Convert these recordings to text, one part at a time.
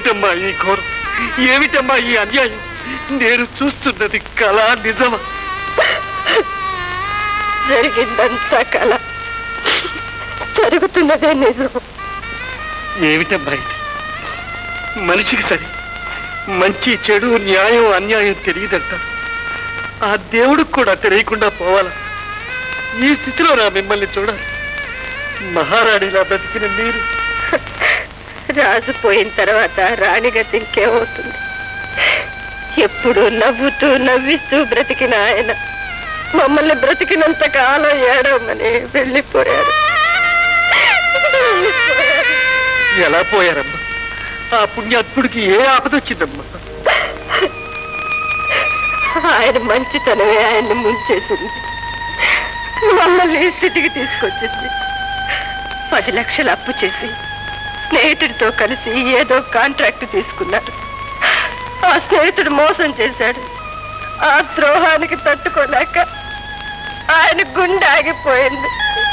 ఏమిటమ్మా ఈ ఘోరం ఏమిటమ్మా ఈ అన్యాయం నేను చూస్తున్నది కళ నిజమా జరిగిందంతా కళ జరుగుతున్నదే నిజం ఏమిటమ్మా ఇది మనిషికి సరి మంచి చెడు న్యాయం అన్యాయం తెలియదంటారు ఆ దేవుడికి కూడా తెలియకుండా పోవాలా ఈ స్థితిలో నా మిమ్మల్ని చూడాలి మహారాణిలా బ్రతికిన మీరు రాజు పోయిన తర్వాత రాణిగతి ఇంకేమవుతుంది ఎప్పుడు నవ్వుతూ నవ్విస్తూ బ్రతికిన ఆయన మమ్మల్ని బ్రతికినంత కాలం ఏడవమని వెళ్ళిపోయారు వెళ్ళిపోయారు. ఎలా పోయారమ్మా ఆ పుణ్యాత్ముడికి ఏ ఆపదొచ్చిందమ్మా ఆయన మంచితనమే ఆయన్ని ముంచేసింది మమ్మల్ని ఈ స్థితికి తీసుకొచ్చింది పది లక్షలు అప్పు చేసి స్నేహితుడితో కలిసి ఏదో కాంట్రాక్ట్ తీసుకున్నాడు ఆ స్నేహితుడు మోసం చేశాడు ఆ ద్రోహానికి తట్టుకోలేక ఆయన గుండె ఆగిపోయింది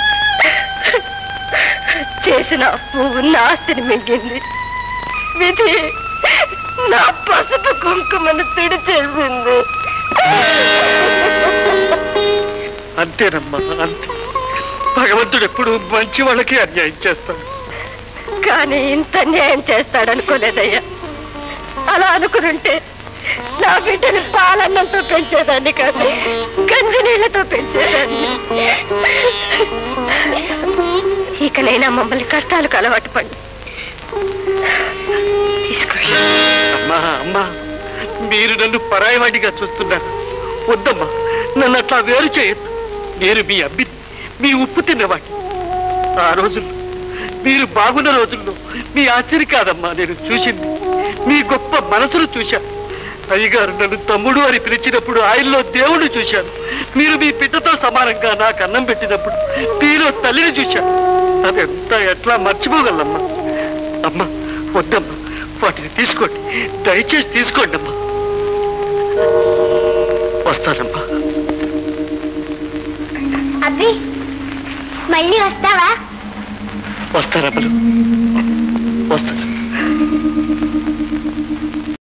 చేసిన అప్పు ఉన్న ఆస్తిని మింగింది విధి నా పసుపు కుంకుమను తుడిచేసింది అంతేనమ్మా అంతే భగవంతుడు ఎప్పుడు మంచి వాళ్ళకి అన్యాయం చేస్తాడు కానీ ఇంత న్యాయం చేస్తాడనుకోలేదయ్యా అలా అనుకునుంటే నా బిడ్డని పాలన్నంతో పెంచేదాన్ని కాదు గంజి నీళ్లతో పెంచేదాన్ని ఇకనైనా మమ్మల్ని కష్టాలకు అలవాటు పడి తీసుకోండి అమ్మా అమ్మా మీరు నన్ను పరాయవాడిగా చూస్తున్నారు వద్దమ్మా నన్ను అట్లా వేరు చేయొద్దు నేను మీ అబ్బి మీ ఉప్పు తిన్నవాడి ఆ రోజుల్లో మీరు బాగున్న రోజుల్లో మీ ఆశ్చర్య కాదమ్మా నేను చూసింది మీ గొప్ప మనసును చూశాను అయ్యగారు నన్ను తమ్ముడు అని పిలిచినప్పుడు ఆయనలో దేవుడు చూశాను మీరు మీ బిడ్డతో సమానంగా నాకు అన్నం పెట్టినప్పుడు మీలో తల్లిని చూశాను అదంతా ఎట్లా మర్చిపోగలమ్మా అమ్మా వద్దమ్మా వాటిని తీసుకోండి దయచేసి తీసుకోండి అమ్మా వస్తానమ్మా అబ్బి మళ్ళీ వస్తావా వస్తానమ్మలు వస్తాను